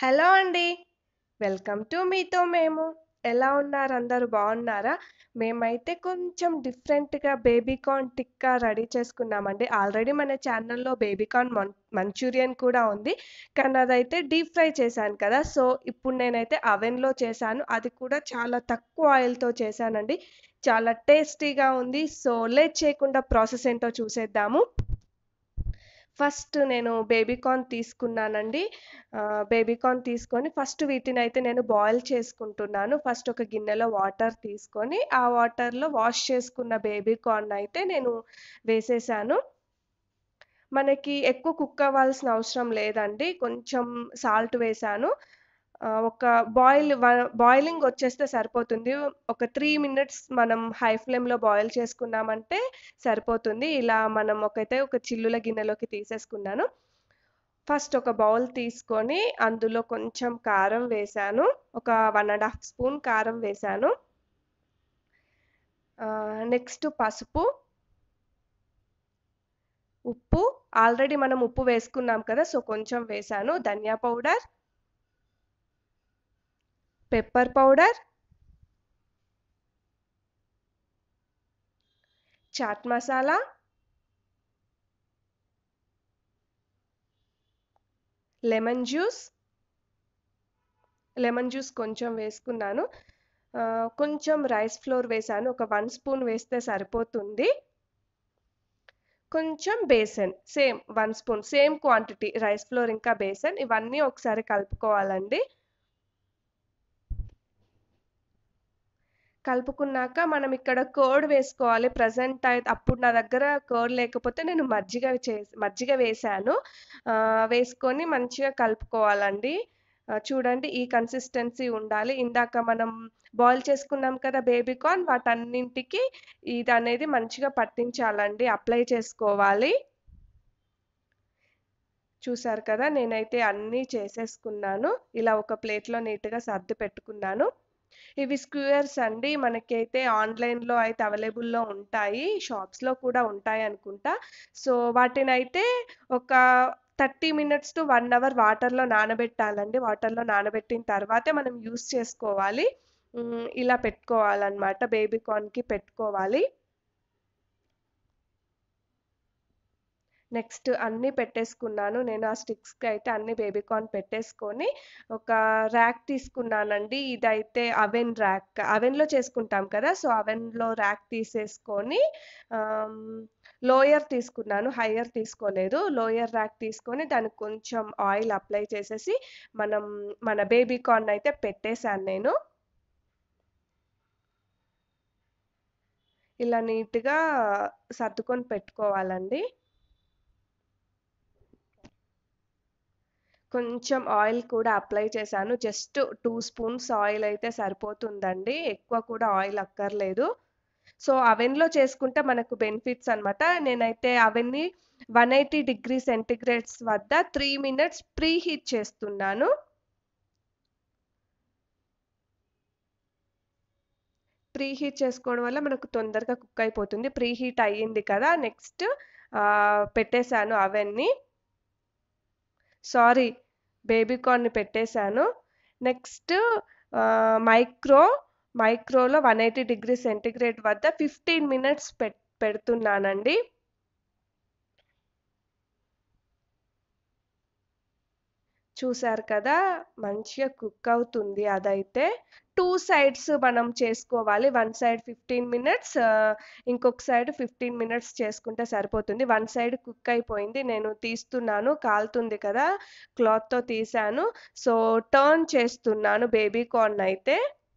Hello అండి. Welcome to మీతో మేము. ఎలా ఉన్నారు అందరూ బాగున్నారా? మేమైతే కొంచెం డిఫరెంట్‌గా బేబీ కార్న్ టిక్కా రెడీ చేసుకున్నామండి. ఆల్రెడీ మన ఛానల్‌లో బేబీ కార్న్ మన్ మంచూరియన్ కూడా ఉంది. కానీ అదైతే డీప్ ఫ్రై చేశాను కదా! సో, ఇప్పుడు నేనైతే అవెన్‌లో చేశాను. అది కూడా చాలా తక్కువ ఆయిల్‌తో చేశానండి. చాలా టేస్టీగా ఉంది. సో, లేట్ చేయకుండా ప్రాసెస్ ఏంటో చూసేద్దాము. ఫస్ట్ నేను బేబీ కార్న్ తీసుకున్నానండి. ఆహ్, బేబీ కార్న్ తీసుకొని ఫస్ట్ వీటినైతే నేను బాయిల్ చేసుకుంటున్నాను. ఫస్ట్ ఒక గిన్నెలో వాటర్ తీసుకొని, ఆ వాటర్‌లో వాష్ చేసుకున్న బేబీ కార్న్ అయితే నేను వేసేసాను. మనకి ఎక్కువ కుక్ అవ్వాల్సిన అవసరం లేదండి. కొంచెం సాల్ట్ వేశాను. ఆహ్, ఒక బాయిల్ వ బాయిలింగ్ వచ్చేస్తే సరిపోతుంది. ఒక 3 మినిట్స్ మనం హై ఫ్లేమ్‌లో బాయిల్ చేసుకున్నామంటే సరిపోతుంది. ఇలా మనం ఒకైతే ఒక చిల్లుల గిన్నెలోకి తీసేసుకున్నాను. ఫస్ట్ ఒక బౌల్ తీసుకొని అందులో కొంచెం కారం వేశాను. ఒక 1 ½ స్పూన్ కారం వేశాను. ఆహ్, నెక్స్ట్ పసుపు. ఉప్పు ఆల్రెడీ మనం ఉప్పు వేసుకున్నాం కదా! సో, కొంచెం వేశాను. ధనియా powder. Pepper powder. Chaat masala. Lemon juice. Lemon juice కొంచెం వేసుకున్నాను. ఆహ్, కొంచెం రైస్ ఫ్లోర్ వేశాను. ఒక 1 స్పూన్ వేస్తే సరిపోతుంది. కొంచెం besan same 1 spoon same quantity rice flour ఇంకా బేసన్ ఇవన్నీ ఒకసారి కలుపుకోవాలండి. కలుపుకున్నాక మనం ఇక్కడ కర్డ్ వేసుకోవాలి. ప్రెజెంట్ అయి అప్పుడు నా దగ్గర కర్డ్ లేకపోతే నేను మజ్జిగ చేసి మజ్జిగ వేశాను. ఆహ్, వేసుకొని మంచిగా కలుపుకోవాలండి. ఆహ్, చూడండి ఈ కన్సిస్టెన్సీ ఉండాలి. ఇందాక మనం బాయిల్ చేసుకున్నాం కదా బేబీ కార్న్ వాటన్నింటికి ఇదనేది మంచిగా పట్టించాలండి. అప్లై చేసుకోవాలి. చూసారు కదా! నేనైతే అన్నీ చేసేసుకున్నాను. ఇలా ఒక ప్లేట్‌లో నీట్‌గా సర్ది పెట్టుకున్నాను. ఇవి స్క్యూయర్స్ అండి. మనకైతే ఆన్‌లైన్‌లో అయితే అవైలబుల్‌లో ఉంటాయి. షాప్స్‌లో కూడా ఉంటాయనుకుంటా. సో, వాటినైతే ఒక 30 మినిట్స్ టు 1 అవర్ వాటర్‌లో నానబెట్టాలండి. వాటర్‌లో నానబెట్టిన తర్వాతే మనం యూజ్ చేసుకోవాలి. హ్మ్. ఇలా పెట్టుకోవాలనమాట. బేబీ కార్న్‌కి పెట్టుకోవాలి. నెక్స్ట్ అన్నీ పెట్టేసుకున్నాను. నేను ఆ స్టిక్స్‌కి అయితే అన్ని బేబీ కార్న్ పెట్టేసుకొని ఒక ర్యాక్ తీసుకున్నానండి. ఇదైతే అవెన్ ర్యాక్. అవెన్‌లో చేసుకుంటాం కదా! సో, అవెన్‌లో ర్యాక్ తీసేసుకొని ఆహ్, లోయర్ తీసుకున్నాను. హయ్యర్ తీసుకోలేదు. లోయర్ ర్యాక్ తీసుకొని దానికి కొంచెం ఆయిల్ అప్లై చేసేసి మనం మన బేబీ కార్న్ అయితే పెట్టేసాను నేను. ఇలా నీట్‌గా సర్దుకొని పెట్టుకోవాలండి. కొంచెం ఆయిల్ కూడా అప్లై చేశాను. జస్ట్ 2 స్పూన్స్ ఆయిల్ అయితే సరిపోతుందండి. ఎక్కువ కూడా ఆయిల్ అక్కర్లేదు. సో, అవెన్‌లో చేసుకుంటే మనకు బెనిఫిట్స్ అనమాట. నేనైతే అవెన్‌ని 180 డిగ్రీ సెంటీగ్రేడ్స్ వద్ద 3 మినిట్స్ ప్రీ హీట్ చేస్తున్నాను. ప్రీ హీట్ చేసుకోవడం వల్ల మనకు తొందరగా కుక్ అయిపోతుంది. ప్రీ హీట్ అయ్యింది కదా! నెక్స్ట్ ఆహ్, పెట్టేసాను అవెన్‌ని. సారీ బేబీ కార్న్‌ని పెట్టేసాను. నెక్స్ట్ ఆహ్, మైక్రో మైక్రోలో 180 డిగ్రీ సెంటీగ్రేడ్ వద్ద 15 మినిట్స్ పెట్ పెడుతున్నానండి. చూసారు కదా! మంచిగా కుక్ అవుతుంది అదైతే. 2 సైడ్స్ మనం చేసుకోవాలి. వన్ సైడ్ 15 మినిట్స్ ఆహ్, ఇంకొక సైడ్ 15 మినిట్స్ చేసుకుంటే సరిపోతుంది. వన్ సైడ్ కుక్ అయిపోయింది. నేను తీస్తున్నాను. కాలుతుంది కదా! క్లాత్‌తో తీశాను. సో, టర్న్ చేస్తున్నాను బేబీ కార్న్ అయితే.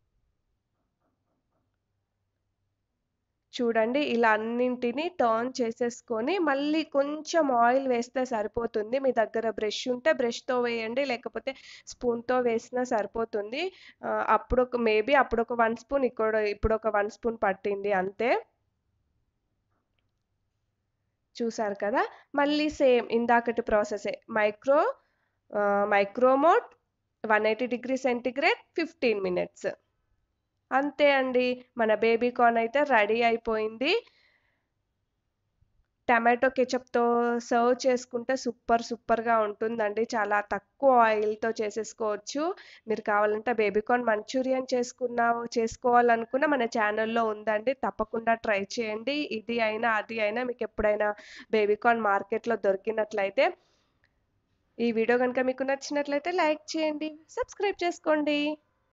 చూడండి ఇలా అన్నింటిని టర్న్ చేసేసుకొని మళ్ళీ కొంచెం ఆయిల్ వేస్తే సరిపోతుంది. మీ దగ్గర బ్రష్ ఉంటే బ్రష్‌తో వేయండి. లేకపోతే స్పూన్‌తో వేసినా సరిపోతుంది. ఆహ్, అప్పుడొక మేబీ అప్పుడొక 1 స్పూన్ ఇక్కడ ఇప్పుడొక 1 స్పూన్ పట్టింది అంతే. చూసారు కదా! మళ్ళీ సేమ్ ఇందాకటి ప్రాసెసే. మైక్రో ఆహ్, micro mode 180 degree centigrade 15 minutes. అంతే అండి. మన బేబీ కార్న్ అయితే రెడీ అయిపోయింది. టమాటో కెచప్‌తో సర్వ్ చేసుకుంటే సూపర్ సూపర్‌గా ఉంటుందండి. చాలా తక్కువ ఆయిల్‌తో చేసేసుకోవచ్చు. మీరు కావాలంటే బేబీకార్న్ మంచూరియన్ చేసుకున్నా చేసుకోవాలనుకున్నా మన ఛానల్‌లో ఉందండి. తప్పకుండా ట్రై చేయండి. ఇది అయినా, అది అయినా మీకెప్పుడైనా బేబీకార్న్ మార్కెట్‌లో దొరికినట్లయితే ఈ వీడియో గనుక మీకు నచ్చినట్లయితే లైక్ చేయండి. సబ్స్క్రైబ్ చేసుకోండి.